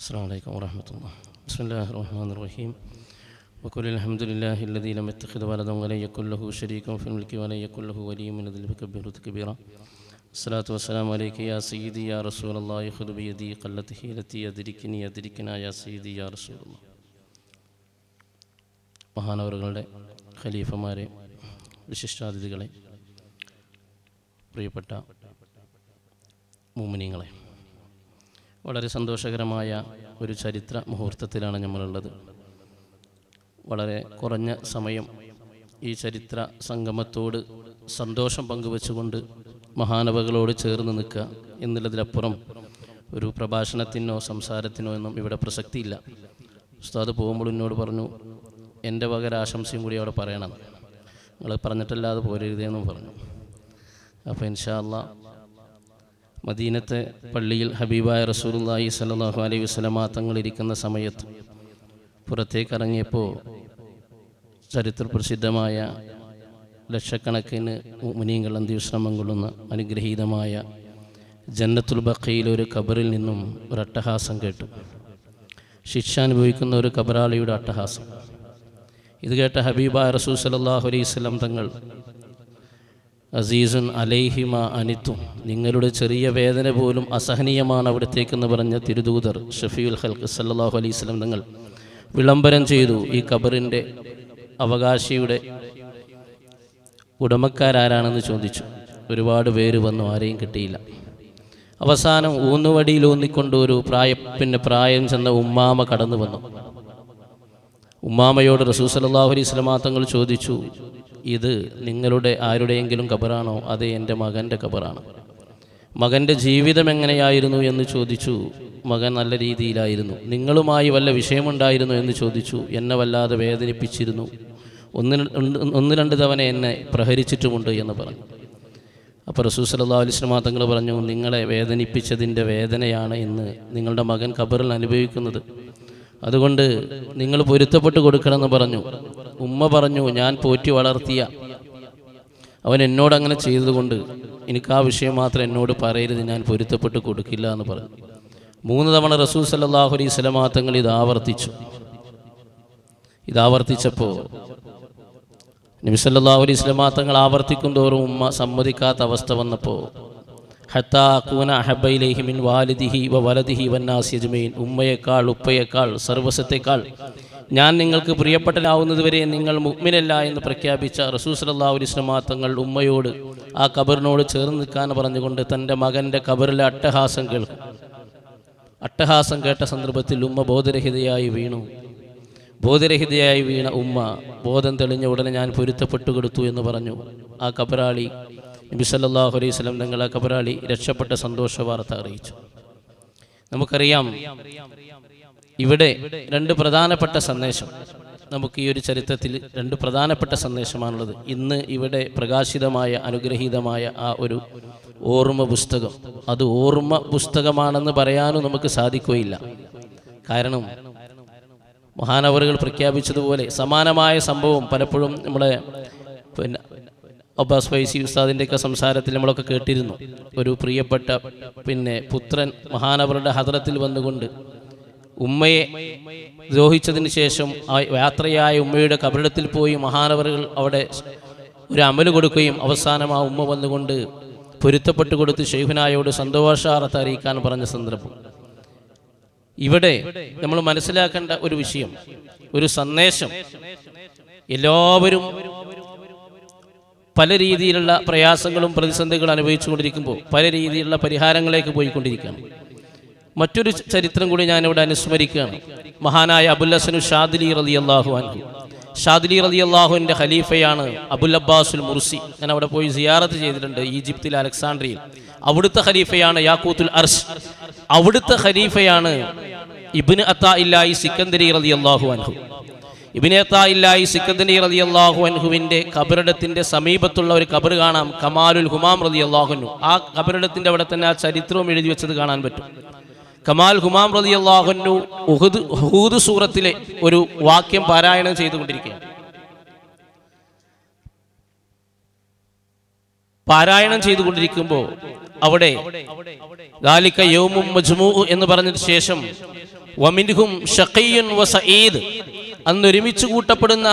السلام عليكم ورحمة الله بسم الله الرحمن الرحيم وقل الحمد لله الذي لم يتخذ ولدا ولن يكن له شريك في الملك ولن يكن له ولي من الذل فكبره تكبيرا الصلاة والسلام عليك يا سيدي يا رسول الله خذ بيدي قلت حيلتي يدركني يدركنا يا سيدي يا رسول الله മഹാനവറുകളുടെ ഖലീഫമാരെ വിശിഷ്ടാതിഥികളെ പ്രിയപ്പെട്ട മൂമിനിങ്ങളെ വളരെ സന്തോഷകരമായ ഒരു ചരിത്ര മുഹൂർത്തത്തിലാണ് നമ്മളുള്ളത് വളരെ കുറഞ്ഞ സമയം ഈ ചരിത്ര സംഗമത്തോട് സന്തോഷം പങ്കുവെച്ചുകൊണ്ട് മഹാനവകളോട് ചേർന്ന് നിൽക്കുക എന്നുള്ളതിലപ്പുറം ഒരു പ്രഭാഷണത്തിനോ സംസാരത്തിനോ ഒന്നും ഇവിടെ പ്രസക്തിയില്ല ഉസ്താദ് പോകുമ്പോൾ എന്നോട് പറഞ്ഞു എൻ്റെ വക ഒരു ആശംസയും കൂടി അവിടെ പറയണം നിങ്ങൾ പറഞ്ഞിട്ടല്ലാതെ പോരരുതേന്നും പറഞ്ഞു അപ്പോൾ ഇൻഷാ അള്ളാ മദീനത്തെ പള്ളിയിൽ ഹബീബായ റസൂലുള്ളാഹി സ്വല്ലല്ലാഹു അലൈഹി വസല്ലമ തങ്ങളിരിക്കുന്ന സമയത്ത് പുറത്തേക്ക് ഇറങ്ങിയപ്പോൾ ചരിത്ര പ്രസിദ്ധമായ ലക്ഷക്കണക്കിന് മുനീങ്ങൾ അന്ത്യവിശ്രമം കൊള്ളുന്ന അനുഗ്രഹീതമായ ജന്നത്തുൽ ബഖയിൽ ഒരു ഖബറിൽ നിന്നും ഒരു അട്ടഹാസം കേട്ടു ശിക്ഷ അനുഭവിക്കുന്ന ഒരു കബറാളിയുടെ അട്ടഹാസം ഇത് കേട്ട ഹബീബായ റസൂൽ സല്ലല്ലാഹു അലൈഹി വസല്ലം തങ്ങൾ അസീസുൻ അലൈഹിമ അനിത്തും നിങ്ങളുടെ ചെറിയ വേദന പോലും അസഹനീയമാണ് അവിടത്തേക്കെന്ന് പറഞ്ഞ തിരുദൂതർ ഷഫീൽ ഹൽക്ക് സല്ലാഹു അലൈഹി സ്വലം തങ്ങൾ വിളംബരം ചെയ്തു ഈ ഖബറിൻ്റെ അവകാശിയുടെ ഉടമക്കാരാരാണെന്ന് ചോദിച്ചു ഒരുപാട് പേര് വന്നു ആരെയും കിട്ടിയില്ല അവസാനം ഊന്നുവടിയിൽ ഊന്നിക്കൊണ്ട് ഒരു പ്രായ പിന്നെ പ്രായം ചെന്ന ഉമ്മാമ കടന്നു വന്നു ഉമ്മാമയോട് റസൂ സല്ലാഹു അലൈഹി സ്വലമാ തങ്ങൾ ചോദിച്ചു ഇത് നിങ്ങളുടെ ആരുടെയെങ്കിലും കബറാണോ അതെ എൻ്റെ മകൻ്റെ കബറാണ് മകൻ്റെ ജീവിതം എങ്ങനെയായിരുന്നു എന്ന് ചോദിച്ചു മകൻ നല്ല രീതിയിലായിരുന്നു നിങ്ങളുമായി വല്ല വിഷയമുണ്ടായിരുന്നു എന്ന് ചോദിച്ചു എന്നെ വല്ലാതെ വേദനിപ്പിച്ചിരുന്നു ഒന്ന് ഒന്ന് രണ്ട് തവണ എന്നെ പ്രഹരിച്ചിട്ടുമുണ്ട് എന്ന് പറഞ്ഞു അപ്പോൾ റസൂ സല്ലാ അലിസ്ലമാ തങ്ങൾ പറഞ്ഞു നിങ്ങളെ വേദനിപ്പിച്ചതിൻ്റെ വേദനയാണ് ഇന്ന് നിങ്ങളുടെ മകൻ ഖബറിൽ അനുഭവിക്കുന്നത് അതുകൊണ്ട് നിങ്ങൾ പൊരുത്തപ്പെട്ട് കൊടുക്കണമെന്ന് പറഞ്ഞു ഉമ്മ പറഞ്ഞു ഞാൻ പോറ്റി വളർത്തിയ അവൻ എന്നോട് അങ്ങനെ ചെയ്തതുകൊണ്ട് എനിക്ക് ആ വിഷയം മാത്രം എന്നോട് പറയരുത് ഞാൻ പൊരുത്തപ്പെട്ട് കൊടുക്കില്ല എന്ന് പറഞ്ഞു മൂന്ന് തവണ റസൂൽ സല്ലാഹു അലൈഹി സ്വലമാ തങ്ങൾ ഇത് ആവർത്തിച്ചു ഇത് ആവർത്തിച്ചപ്പോൾ നബിസല്ലാഹു അലൈഹി സ്വലമാ തങ്ങൾ ആവർത്തിക്കും തോറും ഉമ്മ സമ്മതിക്കാത്ത അവസ്ഥ വന്നപ്പോൾ ഹത്താക്കൂന അഹബയിലേഹി മിൻ വാലിദിഹി വ വലദിഹി വന്നാസ് യജ്മീൻ ഉമ്മയേക്കാൾ ഉപ്പയേക്കാൾ സർവസ്വത്തേക്കാൾ ഞാൻ നിങ്ങൾക്ക് പ്രിയപ്പെട്ടലാവുന്നത് വരെ നിങ്ങൾ മുഗ്മിനല്ല എന്ന് പ്രഖ്യാപിച്ച റസൂൽ സല്ലല്ലാഹു അലൈഹി വസല്ലം തങ്ങൾ ഉമ്മയോട് ആ കബറിനോട് ചേർന്ന് നിൽക്കാൻ പറഞ്ഞുകൊണ്ട് തൻ്റെ മകൻ്റെ കബറിലെ അട്ടഹാസം കേൾക്കും അട്ടഹാസം കേട്ട സന്ദർഭത്തിൽ ഉമ്മ ബോധരഹിതയായി വീണു ബോധരഹിതയായി വീണ ഉമ്മ ബോധം തെളിഞ്ഞ ഉടനെ ഞാൻ പൊരുത്തപ്പെട്ടു കൊടുത്തു എന്ന് പറഞ്ഞു ആ കബറാളി നബി സല്ലല്ലാഹു അലൈഹി വസല്ലം തങ്ങൾ ആ കബറാളി രക്ഷപ്പെട്ട സന്തോഷ വാർത്ത അറിയിച്ചു നമുക്കറിയാം ഇവിടെ രണ്ട് പ്രധാനപ്പെട്ട സന്ദേശം നമുക്ക് ഈ ഒരു ചരിത്രത്തിൽ രണ്ട് പ്രധാനപ്പെട്ട സന്ദേശമാണുള്ളത് ഇന്ന് ഇവിടെ പ്രകാശിതമായ അനുഗ്രഹീതമായ ആ ഒരു ഓർമ്മ പുസ്തകം അത് ഓർമ്മ പുസ്തകമാണെന്ന് പറയാനും നമുക്ക് സാധിക്കുകയില്ല കാരണം മഹാനവറുകൾ പ്രഖ്യാപിച്ചതുപോലെ സമാനമായ സംഭവം പലപ്പോഴും നമ്മുടെ പിന്നെ അബ്ബാസ് ഫൈസി ഉസ്താദിൻ്റെയൊക്കെ സംസാരത്തിൽ നമ്മളൊക്കെ കേട്ടിരുന്നു ഒരു പ്രിയപ്പെട്ട പിന്നെ പുത്രൻ മഹാനവറുടെ ഹദ്രത്തിൽ വന്നുകൊണ്ട് ഉമ്മയെ ദ്രോഹിച്ചതിന് ശേഷം ആ യാത്രയായ ഉമ്മയുടെ കബറിടത്തിൽ പോയി മഹാനവറുകൾ അവിടെ ഒരു അമല് കൊടുക്കുകയും അവസാനം ആ ഉമ്മ വന്നുകൊണ്ട് പൊരുത്തപ്പെട്ടു കൊടുത്ത് ഷെയ്ഖുനായോട് സന്തോഷാർത്ത് അറിയിക്കാൻ പറഞ്ഞ സന്ദർഭം ഇവിടെ നമ്മൾ മനസ്സിലാക്കേണ്ട ഒരു വിഷയം ഒരു സന്ദേശം എല്ലാവരും പല രീതിയിലുള്ള പ്രയാസങ്ങളും പ്രതിസന്ധികളും അനുഭവിച്ചുകൊണ്ടിരിക്കുമ്പോൾ പല രീതിയിലുള്ള പരിഹാരങ്ങളിലേക്ക് പോയിക്കൊണ്ടിരിക്കുകയാണ് മറ്റൊരു ചരിത്രം കൂടി ഞാനിവിടെ അനുസ്മരിക്കുകയാണ് മഹാനായ അബുല്ലസനു ഷാദിലി റലി അള്ളാഹു അൻഹു ഷാദിലി റലി അള്ളാഹുവിൻ്റെ ഖലീഫയാണ് അബുൽ അബ്ബാസുൽ മുർസി ഞാൻ അവിടെ പോയി സിയാറത്ത് ചെയ്തിട്ടുണ്ട് ഈജിപ്തിൽ അലക്സാണ്ട്രിയയിൽ അവിടുത്തെ ഖലീഫയാണ് യാക്കൂത്തുൽ അർഷ് അവിടുത്തെ ഖലീഫയാണ് ഇബിന് അത്ത ഇല്ലായി സിക്കന്ദരി റലി അള്ളാഹു അൻഹു ഇബിനെ അത്ത ഇല്ലായി സിക്കന്ദരി റലി അള്ളാഹു അൻഹുവിൻ്റെ കബറിടത്തിൻ്റെ സമീപത്തുള്ള ഒരു കബർ കാണാം കമാലുൽ ഹുമാം റലി അള്ളാഹുനു ആ കബറിടത്തിൻ്റെ അവിടെ തന്നെ ആ ചരിത്രവും എഴുതി വെച്ചത് കാണാൻ പറ്റും കമാൽ ഹുമാം റലി അള്ളാഹുനു ഉഹുദ് ഹൂദ് സൂറത്തിലെ ഒരു വാക്യം പാരായണം ചെയ്തുകൊണ്ടിരിക്കുകയാണ് പാരായണം ചെയ്തുകൊണ്ടിരിക്കുമ്പോൾ അവിടെ ദാലിക യൗമും മജ്മൂ എന്ന് പറഞ്ഞതിന് ശേഷം വമിൻഹും ഷഖീയുൻ വസഈദ് അന്ന് ഒരുമിച്ച് കൂട്ടപ്പെടുന്ന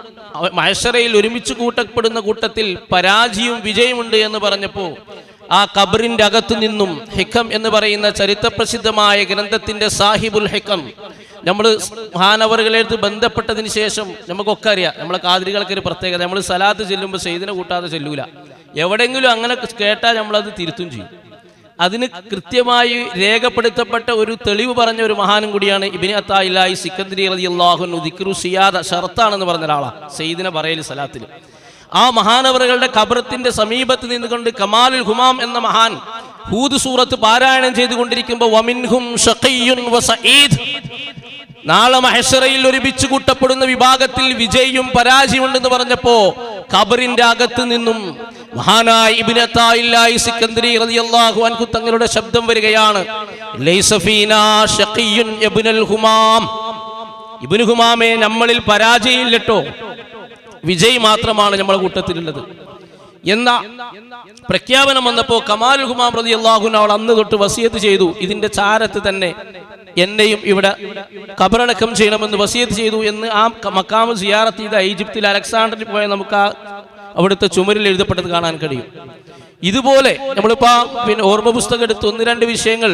മഹശറയിൽ ഒരുമിച്ച് കൂട്ടപ്പെടുന്ന കൂട്ടത്തിൽ പരാജയവും വിജയമുണ്ട് എന്ന് പറഞ്ഞപ്പോൾ ആ ഖബറിന്റെ അകത്തു നിന്നും ഹിക്കം എന്ന് പറയുന്ന ചരിത്രപ്രസിദ്ധമായ ഗ്രന്ഥത്തിന്റെ സാഹിബുൽ ഹിക്കം നമ്മൾ മഹാനവറുകളായിട്ട് ബന്ധപ്പെട്ടതിന് ശേഷം നമുക്കൊക്കെ അറിയാം നമ്മളെ കാതിരികൾക്ക് ഒരു പ്രത്യേകത നമ്മൾ സലാത്ത് ചെല്ലുമ്പോൾ സെയ്തിനെ കൂട്ടാതെ ചെല്ലൂല എവിടെയെങ്കിലും അങ്ങനെ കേട്ടാൽ നമ്മളത് തിരുത്തും ചെയ്യും അതിന് കൃത്യമായി രേഖപ്പെടുത്തപ്പെട്ട ഒരു തെളിവ് പറഞ്ഞ ഒരു മഹാനും കൂടിയാണ് ഇബിനി അത്തായി സിക്കന്ദരി റതി അള്ളാഹുൻ ദിക്രു സിയാദ ഷർത്താണെന്ന് പറഞ്ഞ ഒരാളാണ് സെയ്ദിനെ പറയൽ സലാത്തിൽ ആ മഹാനവറുകളുടെ കബറത്തിന്റെ സമീപത്ത് നിന്നുകൊണ്ട് കമാലുൽ ഹുമാം എന്ന മഹാൻ ഹൂദ് സൂറത്ത് പാരായണം ചെയ്തുകൊണ്ടിരിക്കുമ്പോൾ വമിൻഹും ഷഖീയുൻ വസഈദ് നാളെ മഹഷറയിൽ ഒരുമിച്ച് കൂട്ടപ്പെടുന്ന വിഭാഗത്തിൽ വിജയും പരാജയമുണ്ടെന്ന് പറഞ്ഞപ്പോ ഖബറിന്റെ അകത്ത് നിന്നും മഹാനായ ഇബ്നത്തായില്ലായി സിക്കന്ദരി റളിയല്ലാഹു അൻഹു തങ്ങളുടെ ശബ്ദം വരികയാണ് ലൈസ ഫീനാ ഷഖിയ്യുൻ ഇബ്നുൽ ഹുമാം ഇബ്നു ഹുമാമെ നമ്മളിൽ പരാജയമില്ലട്ടോ വിജയ് മാത്രമാണ് നമ്മളെ കൂട്ടത്തിലുള്ളത് എന്ന പ്രഖ്യാപനം വന്നപ്പോൾ കമാൽ ഹുമാം റതി അള്ളാഹുൻ അവൾ അന്ന് തൊട്ട് വസിയത്ത് ചെയ്തു ഇതിന്റെ ചാരത്ത് തന്നെ എന്നെയും ഇവിടെ കബറടക്കം ചെയ്യണമെന്ന് വസിയത്ത് ചെയ്തു എന്ന് ആ ക- മക്കാമ് സിയാറത്ത് ചെയ്ത ഈജിപ്തിൽ അലക്സാണ്ടറിൽ പോയ നമുക്ക് ആ അവിടുത്തെ ചുമരിൽ എഴുതപ്പെട്ടത് കാണാൻ കഴിയും ഇതുപോലെ നമ്മളിപ്പോ ആ പിന്നെ ഓർമ്മ പുസ്തകം എടുത്ത് ഒന്ന് രണ്ട് വിഷയങ്ങൾ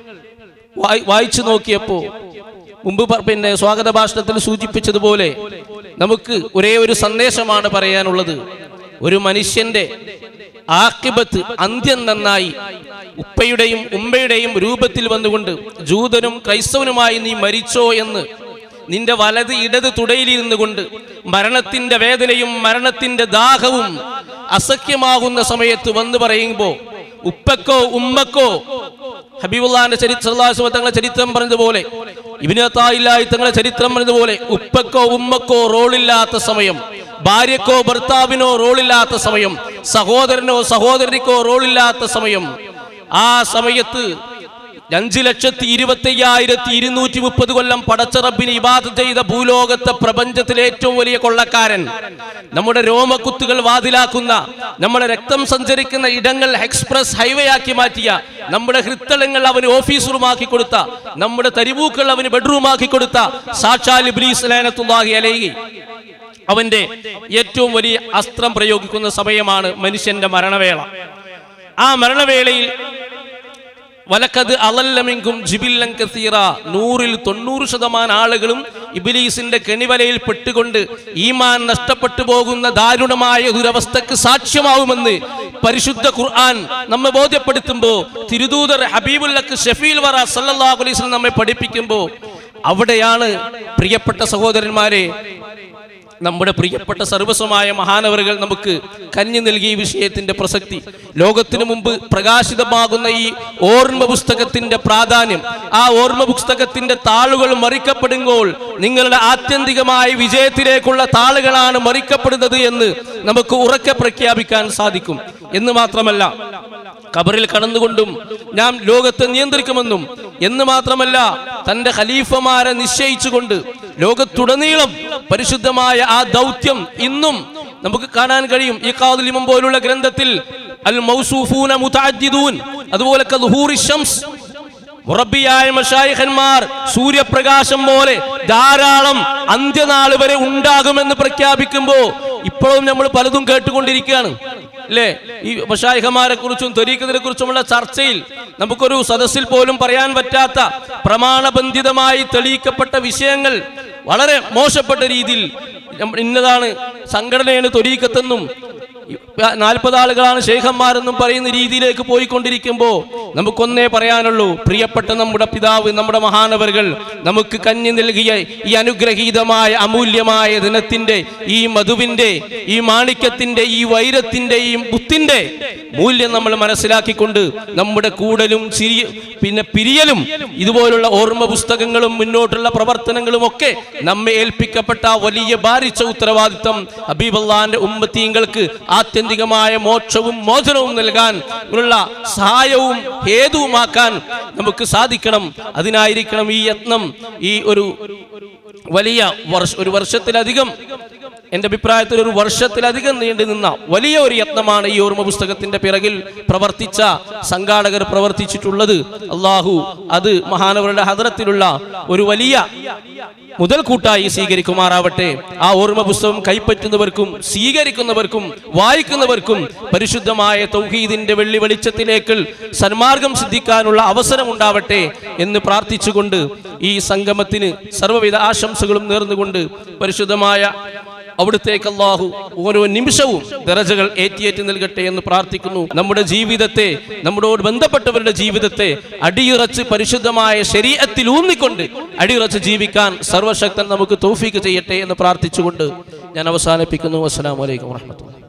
വായി- വായിച്ചു നോക്കിയപ്പോ മുമ്പ് പ- പിന്നെ സ്വാഗത ഭാഷണത്തിൽ സൂചിപ്പിച്ചതുപോലെ നമുക്ക് ഒരേ ഒരു സന്ദേശമാണ് പറയാനുള്ളത് ഒരു മനുഷ്യന്റെ ആക്കിബത്ത് അന്ത്യം നന്നായി ഉപ്പയുടെയും ഉമ്മയുടെയും രൂപത്തിൽ വന്നുകൊണ്ട് ജൂതനും ക്രൈസ്തവനുമായി നീ മരിച്ചോ എന്ന് നിന്റെ വലത് ഇടത് തുടയിലിരുന്നു കൊണ്ട് മരണത്തിന്റെ വേദനയും മരണത്തിന്റെ ദാഹവും അസഖ്യമാകുന്ന സമയത്ത് വന്ന് പറയുമ്പോൾ ഉപ്പക്കോ ഉമ്മക്കോ ഹബീബുല്ലാന്റെ ചരിത്ര തങ്ങളെ ചരിത്രം പറഞ്ഞതുപോലെ ഇബിനത്തായില്ലായി തങ്ങളെ ചരിത്രം പറഞ്ഞതുപോലെ ഉപ്പക്കോ ഉമ്മക്കോ റോളില്ലാത്ത സമയം ഭാര്യക്കോ ഭർത്താവിനോ റോളില്ലാത്ത സമയം സഹോദരനോ സഹോദരിക്കോ റോളില്ലാത്ത സമയം ആ സമയത്ത് അഞ്ച് ലക്ഷത്തി ഇരുപത്തി അയ്യായിരത്തി ഇരുന്നൂറ്റി മുപ്പത് കൊല്ലം പടച്ച റബ്ബിന് ഇബാദത്ത് ചെയ്ത ഭൂലോകത്തെ പ്രപഞ്ചത്തിലെ ഏറ്റവും വലിയ കൊള്ളക്കാരൻ നമ്മുടെ രോമക്കുത്തുകൾ വാതിലാക്കുന്ന നമ്മുടെ രക്തം സഞ്ചരിക്കുന്ന ഇടങ്ങൾ എക്സ്പ്രസ് ഹൈവേ ആക്കി മാറ്റിയ നമ്മുടെ ഹൃത്തളങ്ങൾ അവന് ഓഫീസ് റൂമാക്കി കൊടുത്ത നമ്മുടെ തരിവൂക്കൾ അവന് ബെഡ്റൂമാക്കി കൊടുത്ത സാക്ഷാൽ ഇബ്ലീസ് ലാനത്തുല്ലാഹി അലൈഹി അവന്റെ ഏറ്റവും വലിയ അസ്ത്രം പ്രയോഗിക്കുന്ന സമയമാണ് മനുഷ്യന്റെ മരണവേള ആ മരണവേളയിൽ വലക്കത് അലല്ലമെങ്കും ജിബില്ലൻ കസീറ നൂറിൽ തൊണ്ണൂറ് ശതമാനം ആളുകളും ഇബിലീസിന്റെ കെണിവലയിൽ പെട്ടുകൊണ്ട് ഈമാൻ നഷ്ടപ്പെട്ടു പോകുന്ന ദാരുണമായ ദുരവസ്ഥക്ക് സാക്ഷ്യമാവുമെന്ന് പരിശുദ്ധ ഖുർആൻ നമ്മെ ബോധ്യപ്പെടുത്തുമ്പോൾ തിരുദൂതർ ഹബീബുല്ലക്ക് ഷഫീൽ വറ സല്ലല്ലാഹു അലൈഹി വസല്ലം നമ്മെ പഠിപ്പിക്കുമ്പോൾ അവിടെയാണ് പ്രിയപ്പെട്ട സഹോദരന്മാരെ നമ്മുടെ പ്രിയപ്പെട്ട സർവസ്വമായ മഹാനവറുകൾ നമുക്ക് കഞ്ഞി നൽകിയ ഈ വിഷയത്തിന്റെ പ്രസക്തി ലോകത്തിനു മുമ്പ് പ്രകാശിതമാകുന്ന ഈ ഓർമ്മ പുസ്തകത്തിന്റെ പ്രാധാന്യം ആ ഓർമ്മ പുസ്തകത്തിന്റെ താളുകൾ മറിക്കപ്പെടുമ്പോൾ നിങ്ങളുടെ ആത്യന്തികമായ വിജയത്തിലേക്കുള്ള താളുകളാണ് മറിക്കപ്പെടുന്നത് എന്ന് നമുക്ക് ഉറക്കെ പ്രഖ്യാപിക്കാൻ സാധിക്കും എന്ന് മാത്രമല്ല ഖബറിൽ കടന്നുകൊണ്ടും ഞാൻ ലോകത്തെ നിയന്ത്രിക്കുമെന്നും എന്ന് മാത്രമല്ല തന്റെ ഖലീഫമാരെ നിശ്ചയിച്ചുകൊണ്ട് ലോകത്തുടനീളം പരിശുദ്ധമായ ആ ദൗത്യം ഇന്നും നമുക്ക് കാണാൻ കഴിയും ഈ കാതുലിമം പോലുള്ള ഗ്രന്ഥത്തിൽ അൽ മൗസൂഫൂന മുതഅദ്ദിദൂൻ അതുപോലെ കദ്ഹൂറി ശംസ് മുറബിയായ മഷായിഖന്മാർ സൂര്യപ്രകാശം പോലെ ധാരാളം അന്ത്യനാൾ വരെ ഉണ്ടാകുമെന്ന് പ്രഖ്യാപിക്കുമ്പോ ഇപ്പോഴും നമ്മൾ പലതും കേട്ടുകൊണ്ടിരിക്കുകയാണ് അല്ലേ ഈ മഷായിഖമാരെ കുറിച്ചും ത്വരീക്കതിനെ കുറിച്ചുമുള്ള ചർച്ചയിൽ നമുക്കൊരു സദസ്സിൽ പോലും പറയാൻ പറ്റാത്ത പ്രമാണബന്ധിതമായി തെളിയിക്കപ്പെട്ട വിഷയങ്ങൾ വളരെ മോശപ്പെട്ട രീതിയിൽ നമ്മ- ഇന്നതാണ് സംഘടനയാണ് ത്വരീക്കത്തെന്നും നാൽപ്പത് ആളുകളാണ് ശേഖന്മാരെന്നും പറയുന്ന രീതിയിലേക്ക് പോയിക്കൊണ്ടിരിക്കുമ്പോൾ നമുക്കൊന്നേ പറയാനുള്ളൂ പ്രിയപ്പെട്ട നമ്മുടെ പിതാവ് നമ്മുടെ മഹാനവറുകൾ നമുക്ക് കഞ്ഞി നൽകിയ ഈ അനുഗ്രഹീതമായ അമൂല്യമായ ദിനത്തിന്റെ ഈ മധുവിന്റെ ഈ മാണിക്യത്തിന്റെ ഈ വൈരത്തിന്റെ ഈ മുത്തിന്റെ മൂല്യം നമ്മൾ മനസ്സിലാക്കിക്കൊണ്ട് നമ്മുടെ കൂടലും ചിരി പിന്നെ പിരിയലും ഇതുപോലുള്ള ഓർമ്മ പുസ്തകങ്ങളും മുന്നോട്ടുള്ള പ്രവർത്തനങ്ങളും ഒക്കെ നമ്മെ ഏൽപ്പിക്കപ്പെട്ട ആ വലിയ ഭാരിച്ച ഉത്തരവാദിത്തം ഹബീബല്ലാന്റെ ഉമ്മത്തീങ്ങൾക്ക് ആത്യന്തികമായ മോക്ഷവും മോചനവും നൽകാൻ ഉള്ള സഹായവും ഹേതുവുമാക്കാൻ നമുക്ക് സാധിക്കണം അതിനായിരിക്കണം ഈ യത്നം ഈ ഒരു വലിയ വർഷ ഒരു വർഷത്തിലധികം എൻ്റെ അഭിപ്രായത്തിൽ ഒരു വർഷത്തിലധികം നീണ്ടു നിന്ന വലിയ ഒരു യത്നമാണ് ഈ ഓർമ്മ പുസ്തകത്തിന്റെ പിറകിൽ പ്രവർത്തിച്ച സംഘാടകർ പ്രവർത്തിച്ചിട്ടുള്ളത് അള്ളാഹു അത് മഹാനവരുടെ ഹദറത്തിലുള്ള ഒരു വലിയ മുതൽക്കൂട്ടായി സ്വീകരിക്കുമാറാവട്ടെ ആ ഓർമ്മ പുസ്തകം കൈപ്പറ്റുന്നവർക്കും സ്വീകരിക്കുന്നവർക്കും വായിക്കുന്നവർക്കും പരിശുദ്ധമായ തൗഹീദിന്റെ വെള്ളി വെളിച്ചത്തിലേക്ക് സന്മാർഗം സിദ്ധിക്കാനുള്ള അവസരം ഉണ്ടാവട്ടെ എന്ന് പ്രാർത്ഥിച്ചുകൊണ്ട് ഈ സംഗമത്തിന് സർവ്വവിധ ആശംസകളും നേർന്നുകൊണ്ട് പരിശുദ്ധമായ അവിടുത്തേക്ക് അള്ളാഹു ഓരോ നിമിഷവും ദറജകൾ ഏറ്റിയേറ്റി നൽകട്ടെ എന്ന് പ്രാർത്ഥിക്കുന്നു നമ്മുടെ ജീവിതത്തെ നമ്മളോട് ബന്ധപ്പെട്ടവരുടെ ജീവിതത്തെ അടിയുറച്ച് പരിശുദ്ധമായ ശരീരത്തിൽ ഊന്നിക്കൊണ്ട് അടിയുറച്ച് ജീവിക്കാൻ സർവശക്തൻ നമുക്ക് തൗഫീക്ക് ചെയ്യട്ടെ എന്ന് പ്രാർത്ഥിച്ചുകൊണ്ട് ഞാൻ അവസാനിപ്പിക്കുന്നു അസ്സലാമു അലൈക്കും വറഹ്മത്തുള്ളാഹി